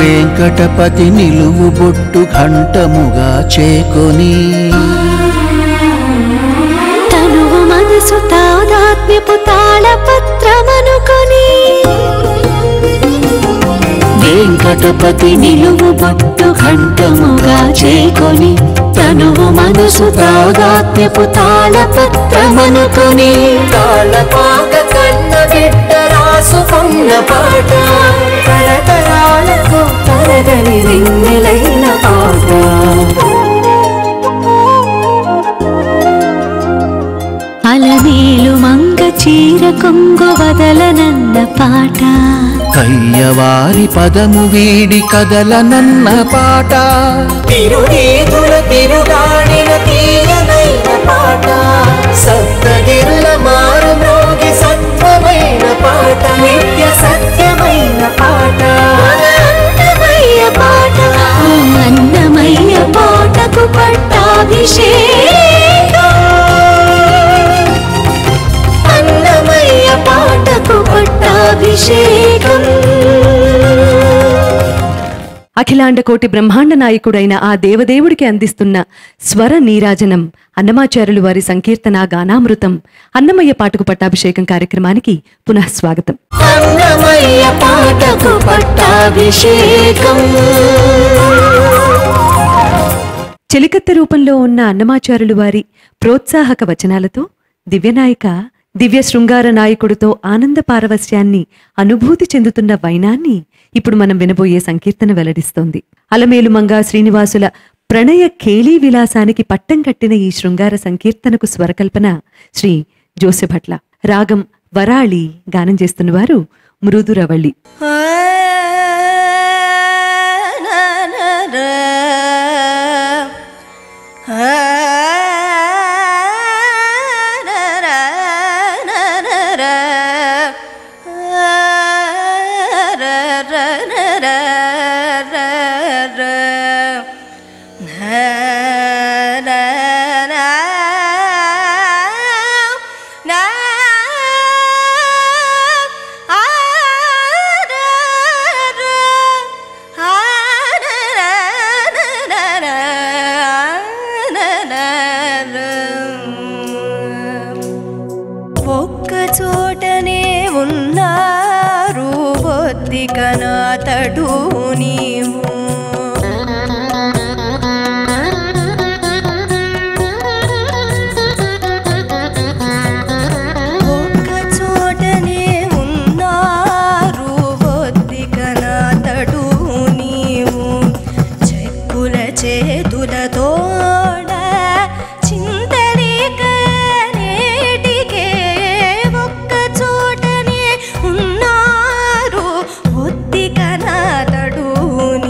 వెంకటపతి నిలువు బొట్టు ఘంటముగా చేకొని తనువు మనసు తాదాత్మ్యపు తాళపత్రమనుకొని వెంకటపతి నిలువు బొట్టు ఘంటముగా చేకొని తనువు మనసు తాదాత్మ్యపు తాళపత్రమనుకొని తాళపాక కన్న బిడ్డ రాసుకున్న పాట తరతరాలకు తరగని రింగిలైన పాట అలమేలు మంగ చీర కొంగు వదలనన్న పాట కయ్యవారి పదము వీడి కదలనన్న పాట తిరునీతుల తిరుగాడిన తీయనైన పాట సప్తగిరుల మారు మ్రోగి సత్వమైన పాట నిత్య సత్యమైన పాట అన్నమయ్య పాట ఆ అన్నమయ్య పాటకు పట్టాభిషేకం అన్నమయ్య పాటకు పట్టాభిషేకం అఖిలాండ కోటి బ్రహ్మాండ నాయకుడైన ఆ దేవదేవుడికి అందిస్తున్న స్వర నీరాజనం అన్నమాచార్యులు వారి సంకీర్తన గానామృతం అన్నమయ్య పాటకు పట్టాభిషేకం కార్యక్రమానికి పునః స్వాగతం అన్నమయ్య పాటకు పట్టాభిషేకం చెలికత్త రూపంలో ఉన్న అన్నమాచారులు వారి ప్రోత్సాహక వచనాలతో దివ్యనాయిక దివ్య శృంగార నాయకుడితో ఆనంద పారవస్యాన్ని అనుభూతి చెందుతున్న వైనాన్ని ఇప్పుడు మనం వినబోయే సంకీర్తన వెల్లడిస్తోంది అలమేలు మంగా శ్రీనివాసుల ప్రణయ కేళీ విలాసానికి పట్టం కట్టిన ఈ శృంగార సంకీర్తనకు స్వరకల్పన శ్రీ జోసెభట్ల రాగం వరాళి గానం చేస్తున్నవారు మృదురవళి ఒక్క చోటనే ఉన్నారు బొద్దిక నాతడు నీవు ఒక్క చోటనే ఉన్నారు బొద్దిక నాతడు నీవు చెక్కుల చేతులతోడ చింతలేక నేటికే ఒక్క చోటనే ఉన్నారు ఒత్తిక నాతడు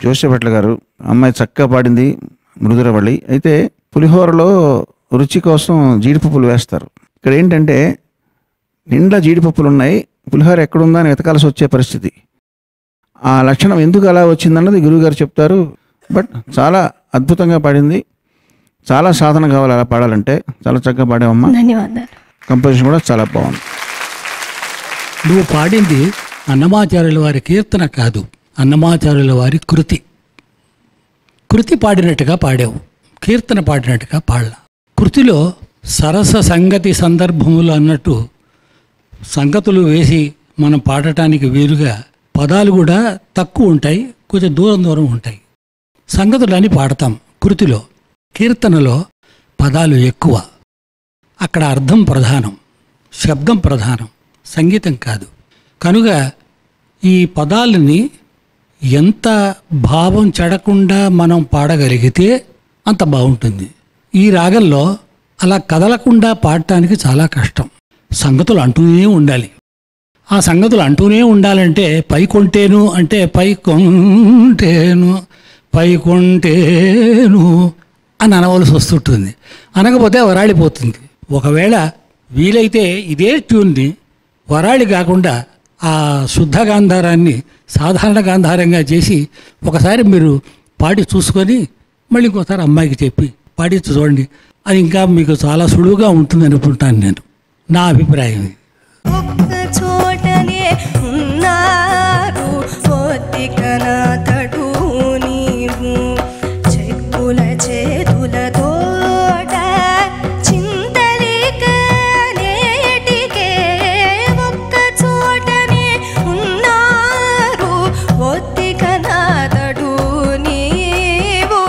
జోసెఫట్ల గారు అమ్మాయి చక్కగా పాడింది మృదురవళి అయితే పులిహోరలో రుచి కోసం జీడిపప్పులు వేస్తారు ఇక్కడ ఏంటంటే నిండా జీడిపప్పులు ఉన్నాయి పులిహోర ఎక్కడుందా అని వెతకాల్సి వచ్చే పరిస్థితి ఆ లక్షణం ఎందుకు అలా వచ్చిందన్నది గురువుగారు చెప్తారు బట్ చాలా అద్భుతంగా పాడింది చాలా సాధన కావాలి అలా పాడాలంటే చాలా చక్కగా పాడావమ్మా ధన్యవాదాలు కంపోజిషన్ కూడా చాలా బాగుంది నువ్వు పాడింది అన్నమాచార్యుల వారి కీర్తన కాదు అన్నమాచార్యుల వారి కృతి కృతి పాడినట్టుగా పాడావు కీర్తన పాడినట్టుగా పాడలా కృతిలో సరస సంగతి సందర్భములు అన్నట్టు సంగతులు వేసి మనం పాడటానికి వీలుగా పదాలు కూడా తక్కువ ఉంటాయి కొంచెం దూరం దూరం ఉంటాయి సంగతులని పాడతాం కృతిలో కీర్తనలో పదాలు ఎక్కువ అక్కడ అర్థం ప్రధానం శబ్దం ప్రధానం సంగీతం కాదు కనుక ఈ పదాలని ఎంత భావం చెడకుండా మనం పాడగలిగితే అంత బాగుంటుంది ఈ రాగంలో అలా కదలకుండా పాడటానికి చాలా కష్టం సంగతులు అంటూనే ఉండాలి ఆ సంగతులు అంటూనే ఉండాలంటే పై కొంటేను అంటే పై కొంటేను పై కొంటేను అని అనవలసి వస్తుంటుంది అనకపోతే వరాళిపోతుంది ఒకవేళ వీలైతే ఇదే ట్యూన్ని వరాళి కాకుండా ఆ శుద్ధ గాంధారాన్ని సాధారణ గాంధారంగా చేసి ఒకసారి మీరు పాడి చూసుకొని మళ్ళీ ఇంకోసారి అమ్మాయికి చెప్పి పాడి చూడండి అది ఇంకా మీకు చాలా సులువుగా ఉంటుంది అనుకుంటాను నేను నా అభిప్రాయం ఇది ఒక్క చోటనే ఉన్నారు ఒత్తికన తడు నీవు చెక్కుల చేతుల తోట చింతలేక నేటికే ఒక్క చోటనే ఉన్నారు ఒత్తికన తడు నీవు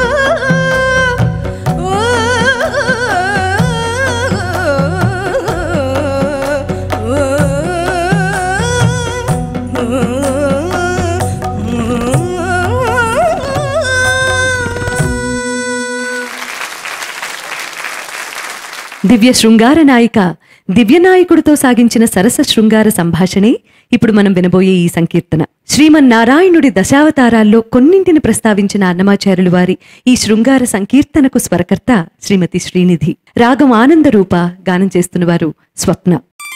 దివ్య శృంగార నాయిక దివ్యనాయకుడితో సాగించిన సరస శృంగార సంభాషణే ఇప్పుడు మనం వినబోయే ఈ సంకీర్తన శ్రీమన్నారాయణుడి దశావతారాల్లో కొన్నింటిని ప్రస్తావించిన అన్నమాచార్యులు వారి ఈ శృంగార సంకీర్తనకు స్వరకర్త శ్రీమతి శ్రీనిధి రాగం ఆనందరూప గానం చేస్తున్నవారు స్వప్న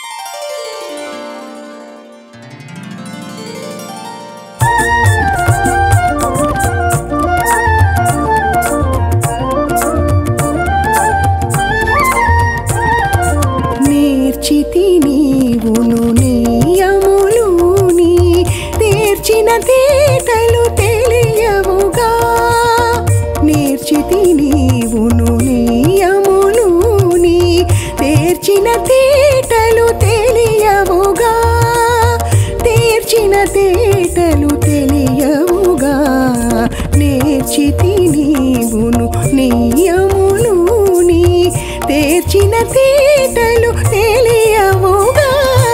నేర్చితి నీవును నీయములు నీ తీర్చిన తేటలు తెలియవుగా నేర్చితి నీవును నీయములు నీ తీర్చిన తేటలు తెలియవుగా తీర్చిన తేటలు తెలియవుగా నేర్చితి నీవును నీయములు నీ తెర్చిన తేటలు తెలియవుగా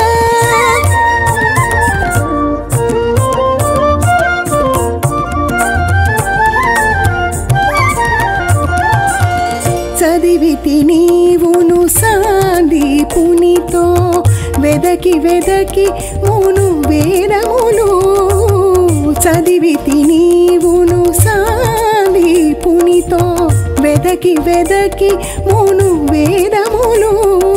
చదివితి నీవును సాందీపునితో వెదకి వెదకి మును వేదములు చదివితి నీవును సాందీపునితో వెదకి వెదకి మును వేదములు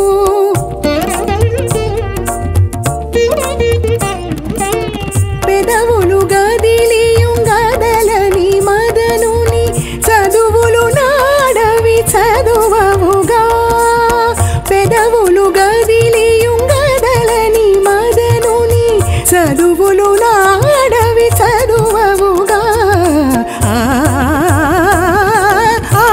పెదవులు గదిలియుం గదలని మదనుని చదువులు నాడవి చదువవుగా పెదవులు గదిలియుం గదలని మదనుని చదువులు నాడవి చదువవుగా ఆ, ఆ,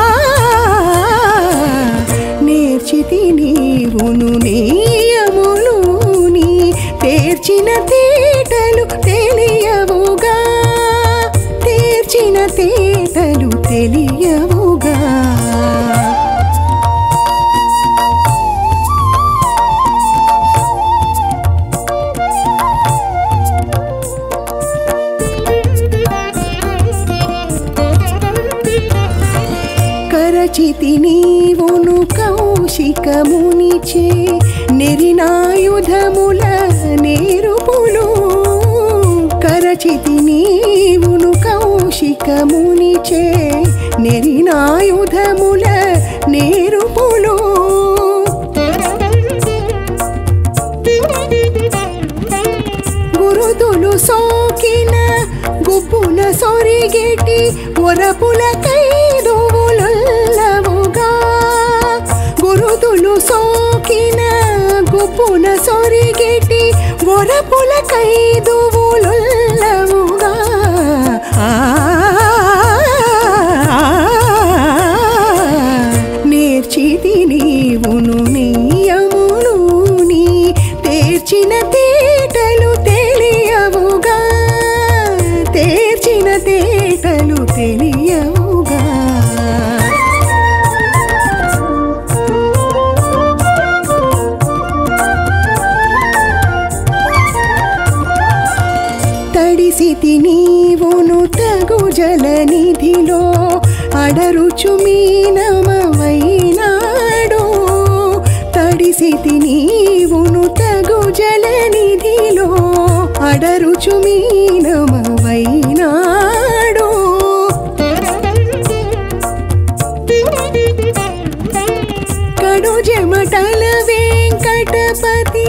నేర్చితి నీవును నీయములు నీ తీర్చిన తేటలు తెలియవుగా తీర్చిన తేటలు తెలియవుగా కరచితి నీవును కౌశికమునిచే నెరినాయుధముల నేరుపులు కరచి కరచితి నీవును కౌశికమునిచే నెరినాయుధముల నేరుపులు గురుతులు సోకిన గుప్పున సొరిగేటి ఒరపుల కైదువులల్లవుగా గురుతులు సోకిన గుప్పున సొరిగేటి ఒరపుల కైదువులల్లవుగా ఆ నేర్చితి నీవును నెయ్యమును నీ తేర్చిన తేటలు తెలియవుగా తేర్చిన తేటలు తెలియవుగా తడిసితి నీవును తగు జలనిధిలో అడరుచు మీనమవైనాడు తడిసితి నీవును తగు జలనిధిలో అడరుచు మీనమవైనాడు కడు జమటల వెంకటపతి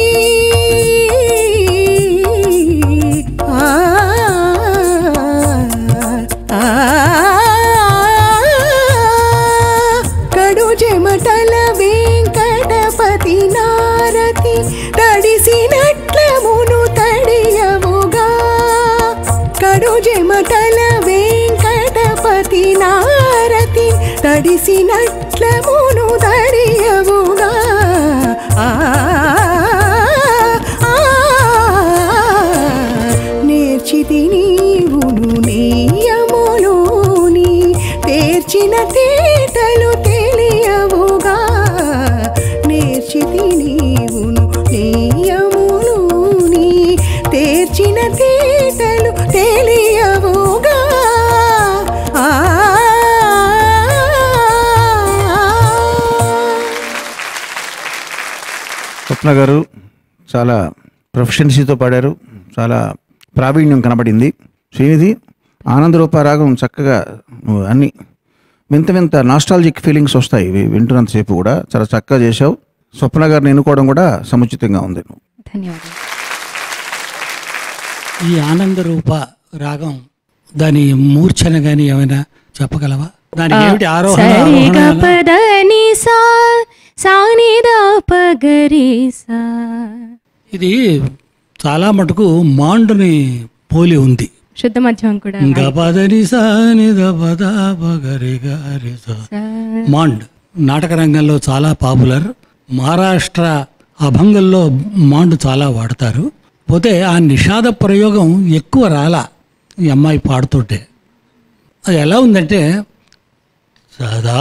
ఆ, ఆ, కడు జమటల వెంకటపతి నారతి తడిసినట్లమును తడియవుగా కడు జమటల వెంకటపతి నారతి తడిసినట్లమును తడియవుగా ఆ, ఆ, నేర్చితి నీవును నీయములోని తేర్చిన తేటలు తెలియవుగా నేర్చితి నీవును నీయములోని తేర్చిన తేటలు తెలియవుగా ఆ స్వప్న గారు చాలా ప్రొఫెషన్సీతో పాడారు చాలా ప్రావీణ్యం కనబడింది శ్రీనిధి ఆనందరూప రాగం చక్కగా నువ్వు అన్ని వింత వింత నాస్టాలజిక్ ఫీలింగ్స్ వస్తాయి ఇవి వింటున్నంతసేపు కూడా చాలా చక్కగా చేశావు స్వప్న గారిని ఎన్నుకోవడం కూడా సముచితంగా ఉంది ధన్యవాదాలు ఈ ఆనందరూప రాగం దాని మూర్ఛన గాని ఏమైనా చెప్పగలవా దానికి ఏమిటి ఆరోహణ సరిగ ఆరోహణ ఎలా? పద ని సా సాని ద పగరి సా ఇది చాలా మటుకు మాండుని పోలి ఉంది శుద్ధ మధ్యం కూడా గపదని సాని దపద పగరి గారి సా. మాండ్ నాటక రంగంలో చాలా పాపులర్ మహారాష్ట్ర అభంగంలో మాండ్ చాలా వాడతారు పోతే ఆ నిషాద ప్రయోగం ఎక్కువ రాలా ఈ అమ్మాయి పాడుతుంటే అది ఎలా ఉందంటే సదా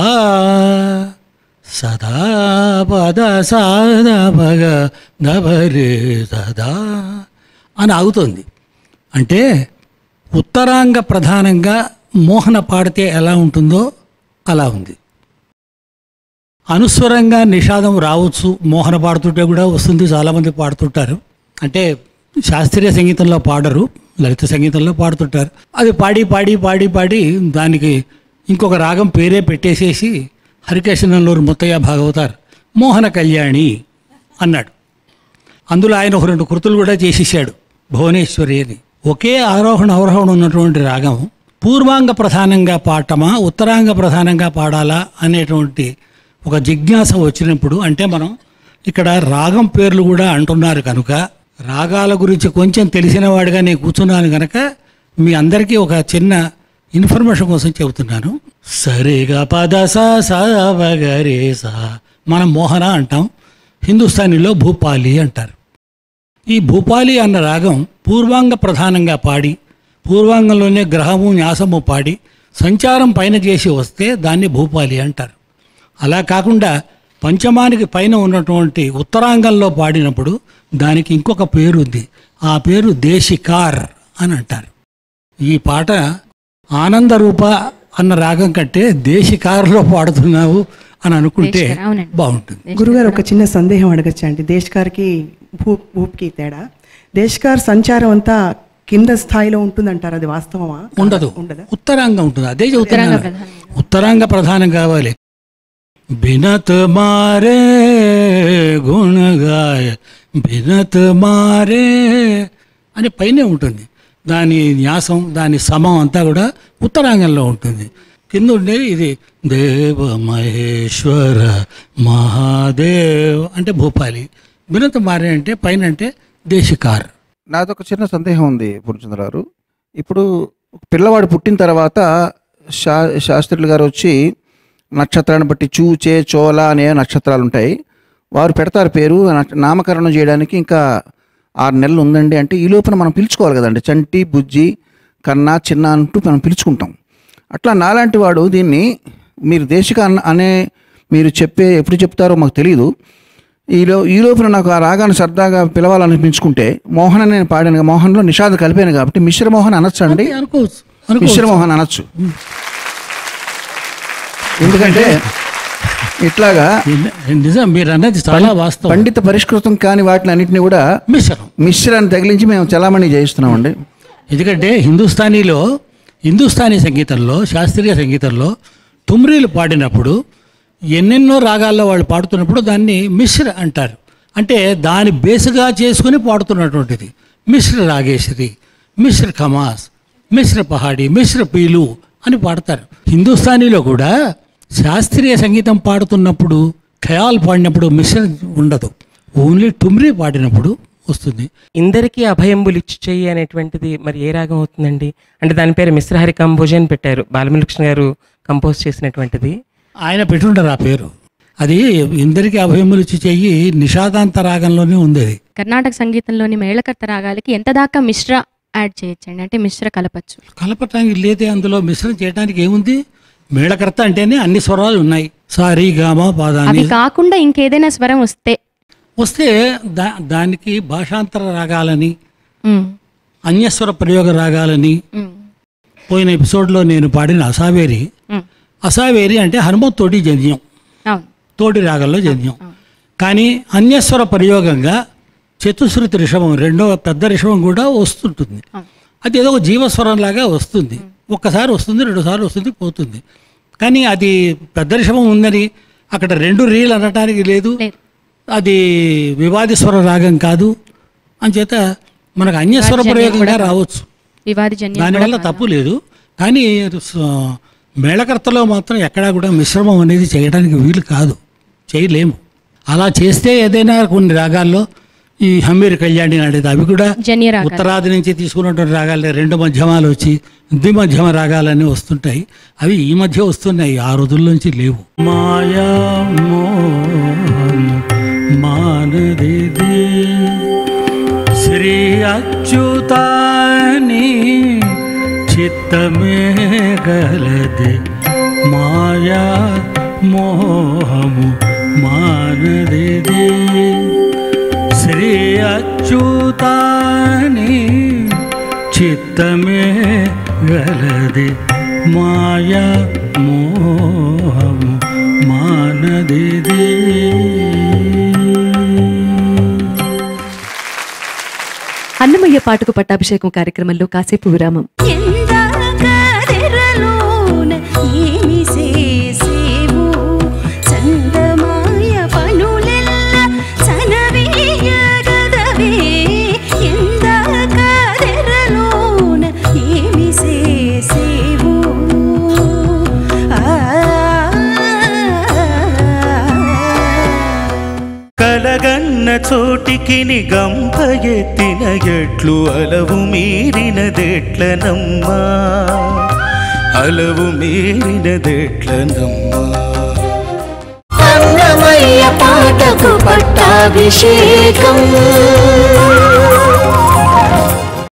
సదా పద సాద భగ దభరే సదా అని ఆగుతోంది అంటే ఉత్తరాంగ ప్రధానంగా మోహన పాడితే ఎలా ఉంటుందో అలా ఉంది అనుస్వరంగా నిషాదం రావచ్చు మోహన పాడుతుంటే కూడా వస్తుంది చాలామంది పాడుతుంటారు అంటే శాస్త్రీయ సంగీతంలో పాడరు లలిత సంగీతంలో పాడుతుంటారు అది పాడి పాడి పాడి పాడి దానికి ఇంకొక రాగం పేరే పెట్టేసేసి హరికృష్ణనల్లూరు ముత్తయ్య భాగవతార్ మోహన కళ్యాణి అన్నాడు అందులో ఆయన ఒక రెండు కృతులు కూడా చేసేసాడు భువనేశ్వరి అని ఒకే ఆరోహణ అవరోహణ ఉన్నటువంటి రాగం పూర్వాంగ ప్రధానంగా పాడటమా ఉత్తరాంగ ప్రధానంగా పాడాలా అనేటువంటి ఒక జిజ్ఞాస వచ్చినప్పుడు అంటే మనం ఇక్కడ రాగం పేర్లు కూడా అంటున్నారు కనుక రాగాల గురించి కొంచెం తెలిసిన వాడిగా నేను కూర్చున్నాను కనుక మీ అందరికీ ఒక చిన్న ఇన్ఫర్మేషన్ కోసం చెబుతున్నాను సరిగా పద సా సా వగరే సా మనం మోహన అంటాం హిందుస్థానీలో భూపాలి అంటారు ఈ భూపాలి అన్న రాగం పూర్వాంగ ప్రధానంగా పాడి పూర్వాంగంలోనే గ్రహము న్యాసము పాడి సంచారం పైన చేసి వస్తే దాన్ని భూపాలి అంటారు అలా కాకుండా పంచమానికి పైన ఉన్నటువంటి ఉత్తరాంగంలో పాడినప్పుడు దానికి ఇంకొక పేరు ఉంది ఆ పేరు దేశికార్ అని అంటారు ఈ పాట ఆనందరూప అన్న రాగం కంటే దేశికారులో పాడుతున్నావు అని అనుకుంటే దేశికార్, అవునండి. బాగుంటుంది గురుగారు ఒక చిన్న సందేహం అడగచ్చా అండి దేశకార్కి భూ భూప్కి తేడా దేశకార్ సంచారం అంతా కింద స్థాయిలో ఉంటుందంటారు అది వాస్తవమా ఉండదు ఉండదా ఉత్తరాంగం ఉంటుంది అదే చెబుతున్నాను ఉత్తరాంగ ప్రధానం కావాలి బినత్ మారే గుణగాయ బినత్ మారే అని పైనే ఉంటుంది దాని న్యాసం దాని సమం అంతా కూడా ఉత్తరాంగంలో ఉంటుంది కింద ఉండేది ఇది దేవ మహేశ్వర మహాదేవ్ అంటే భూపాలి బినత్ మారే అంటే పైన అంటే దేశికార్ నాదొక చిన్న సందేహం ఉంది పూర్ణచంద్రరావు ఇప్పుడు పిల్లవాడు పుట్టిన తర్వాత శా శాస్త్రులు గారు వచ్చి నక్షత్రాన్ని బట్టి చూ చే చోళ అనే నక్షత్రాలు ఉంటాయి వారు పెడతారు పేరు నక్ష- నామకరణం చేయడానికి ఇంకా ఆరు నెలలు ఉందండి అంటే ఈ లోపల మనం పిలుచుకోవాలి కదండి చంటి బుజ్జి కన్నా చిన్న అంటూ మనం పిలుచుకుంటాం అట్లా నాలాంటి వాడు దీన్ని మీరు దేశిక అన్న అనే మీరు చెప్పే ఎప్పుడు చెప్తారో మాకు తెలియదు ఈలో ఈ లోపల నాకు ఆ రాగాన్ని సరదాగా పిలవాలనిపించుకుంటే మోహన్ అని నేను పాడాను కదా, మోహన్లో నిషాద్ కలిపాను కాబట్టి మిశ్ర మోహన్ అనొచ్చు అండి అనుకోవచ్చు మిశ్ర అనుకోవచ్చు మోహన్ అనొచ్చు ఎందుకంటే ఇట్లాగా నిజం మీరు అన్నది చాలా వాస్తవం పండిత పరిష్కృతం కాని వాటిని అన్నింటినీ కూడా మిశ్రం మిశ్రాన్ని తగిలించి మేము చలామణి చేయిస్తున్నామండి ఎందుకంటే హిందుస్థానీలో హిందుస్థానీ సంగీతంలో శాస్త్రీయ సంగీతంలో తుమ్రీలు పాడినప్పుడు ఎన్నెన్నో రాగాల్లో వాళ్ళు పాడుతున్నప్పుడు దాన్ని మిశ్ర అంటారు అంటే దాని బేసుగా చేసుకుని పాడుతున్నటువంటిది మిశ్ర రాగేశ్వరి మిశ్ర ఖమాస్ మిశ్ర పహాడి మిశ్ర పీలు అని పాడతారు హిందుస్థానీలో కూడా శాస్త్రీయ సంగీతం పాడుతున్నప్పుడు ఖయాల్ పాడినప్పుడు మిశ్ర ఉండదు ఓన్లీ టుమ్రీ పాడినప్పుడు వస్తుంది ఇందరికీ అభయంబులిచ్చి చెయ్యి అనేటువంటిది మరి ఏ రాగం అవుతుందండి అంటే దాని పేరు మిశ్రహరి కంబోజ్ అని పెట్టారు బాలమురకృష్ణ గారు కంపోజ్ చేసినటువంటిది ఆయన పెట్టుంటారు ఆ పేరు అది ఇందరికీ అభయములు ఇచ్చి చెయ్యి నిషాదాంత రాగంలోనే ఉంది అది కర్ణాటక సంగీతంలోని మేళకర్త రాగాలకి ఎంత దాకా మిశ్ర యాడ్ చేయొచ్చండి అంటే మిశ్ర కలపచ్చు కలపటానికి లేదే అందులో మిశ్రం చేయడానికి ఏముంది మేళకర్త అంటేనే అన్ని స్వరాలు ఉన్నాయి సారీ గామ అవి పాదాని కాకుండా ఇంకేదైనా స్వరం వస్తే వస్తే దా దానికి భాషాంతర రాగాలని ఉమ్, అన్యస్వర ప్రయోగ రాగాలని ఉమ్, పోయిన ఎపిసోడ్లో నేను పాడిన అసావేరి ఉమ్. అసావేరి అంటే హనుమతోటి జన్యం అవును తోటి రాగంలో జన్యం కానీ అన్యస్వర ప్రయోగంగా చతుశ్రుతి రిషభం రెండో పెద్ద రిషభం కూడా వస్తుంటుంది అది ఏదో ఒక జీవస్వరం లాగా వస్తుంది ఒక్కసారి వస్తుంది రెండుసార్లు వస్తుంది పోతుంది కానీ అది పెద్ద రిషభం ఉందని అక్కడ రెండు రీలు అనటానికి లేదు లేదు అది వివాది స్వర రాగం కాదు అంచేత మనకు అన్యస్వర ప్రయోగంగా రావచ్చు వివాది జన్యం దానివల్ల తప్పు లేదు కానీ స- మేళకర్తలో మాత్రం ఎక్కడా కూడా మిశ్రమం అనేది చేయడానికి వీలు కాదు చేయలేము అలా చేస్తే ఏదైనా కొన్ని రాగాల్లో ఈ హమ్మీర్ కళ్యాణి నాడేది అవి కూడా జన్య రాగాలు. ఉత్తరాది నుంచి తీసుకున్నటువంటి రాగాలే రెండు మధ్యమాలు వచ్చి ద్విమధ్యమ రాగాలన్నీ వస్తుంటాయి అవి ఈ మధ్య వస్తున్నాయి ఆ రోజుల్లోంచి లేవు మాయా మోహం మానదిది శ్రీ అచ్యుతాని చిత్తమే గలది మాయా మోహము మానదిది శ్రీ అచ్యుతాని చిత్తమే గలది మాయా మోహము మానదిది అన్నమయ్య పాటకు పట్టాభిషేకం కార్యక్రమంలో కాసేపు విరామం ఎందాకరెరలోన ఏమి చేసేవు చందమాయ పనులెల్ల చనవీయగదవే ఎందాకరెరలోన ఏమి చేసేవు ఆ కలగన్న చోటికి గంప ఎత్తిన ఎట్లు అలవు మీరినదెట్లనమ్మా అలవు మీరినదెట్లనమ్మా అన్నమయ్య పాటకు పట్టాభిషేకం